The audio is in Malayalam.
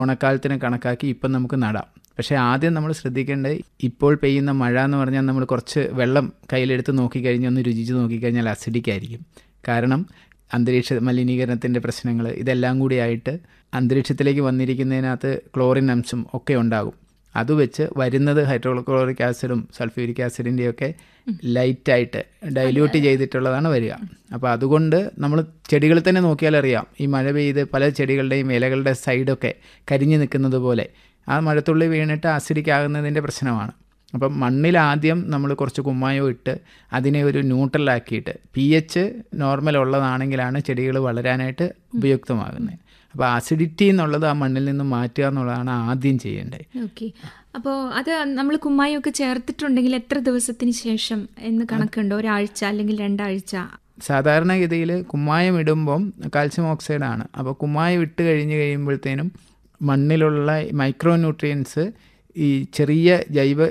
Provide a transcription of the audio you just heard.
ഓണക്കാലത്തിന് കണക്കാക്കി ഇപ്പം നമുക്ക് നടാം പക്ഷേ ആദ്യം നമ്മൾ ശ്രദ്ധിക്കേണ്ടത് ഇപ്പോൾ പെയ്യുന്ന മഴ എന്ന് പറഞ്ഞാൽ നമ്മൾ കുറച്ച് വെള്ളം കയ്യിലെടുത്ത് നോക്കിക്കഴിഞ്ഞ് ഒന്ന് രുചിച്ച് നോക്കിക്കഴിഞ്ഞാൽ അസിഡിക് ആയിരിക്കും കാരണം അന്തരീക്ഷ മലിനീകരണത്തിൻ്റെ പ്രശ്നങ്ങൾ ഇതെല്ലാം കൂടിയായിട്ട് അന്തരീക്ഷത്തിലേക്ക് വന്നിരിക്കുന്നതിനകത്ത് ക്ലോറിൻ അംശം ഒക്കെ ഉണ്ടാകും അത് വെച്ച് വരുന്നത് ഹൈഡ്രോക്ലോറിക് ആസിഡും സൾഫ്യൂരിക് ആസിഡിൻ്റെയൊക്കെ ലൈറ്റായിട്ട് ഡൈല്യൂട്ട് ചെയ്തിട്ടുള്ളതാണ് വരിക അപ്പോൾ അതുകൊണ്ട് നമ്മൾ ചെടികളിൽ തന്നെ നോക്കിയാൽ അറിയാം ഈ മഴ പെയ്ത് പല ചെടികളുടെയും ഇലകളുടെ സൈഡൊക്കെ കരിഞ്ഞു നിൽക്കുന്നത് പോലെ ആ മഴത്തുള്ളി വീണിട്ട് അസിഡിക് ആകുന്നതിൻ്റെ പ്രശ്നമാണ് അപ്പം മണ്ണിൽ ആദ്യം നമ്മൾ കുറച്ച് കുമ്മായോ ഇട്ട് അതിനെ ഒരു ന്യൂട്രലാക്കിയിട്ട് പി എച്ച് നോർമൽ ഉള്ളതാണെങ്കിലാണ് ചെടികൾ വളരാനായിട്ട് ഉപയുക്തമാകുന്നത് അപ്പോൾ അസിഡിറ്റി എന്നുള്ളത് ആ മണ്ണിൽ നിന്ന് മാറ്റുക എന്നുള്ളതാണ് ആദ്യം ചെയ്യേണ്ടത് ഓക്കെ അപ്പോൾ അത് നമ്മൾ കുമ്മായൊക്കെ ചേർത്തിട്ടുണ്ടെങ്കിൽ എത്ര ദിവസത്തിന് ശേഷം എന്ന് കണക്കുണ്ടോ ഒരാഴ്ച അല്ലെങ്കിൽ രണ്ടാഴ്ച സാധാരണഗതിയിൽ കുമ്മായം ഇടുമ്പം കാൽസ്യം ഓക്സൈഡാണ് അപ്പോൾ കുമ്മായം ഇട്ട് കഴിഞ്ഞ് കഴിയുമ്പോഴത്തേനും മണ്ണിലുള്ള മൈക്രോ ന്യൂട്രിയൻസ് ഈ ചെറിയ ജൈവ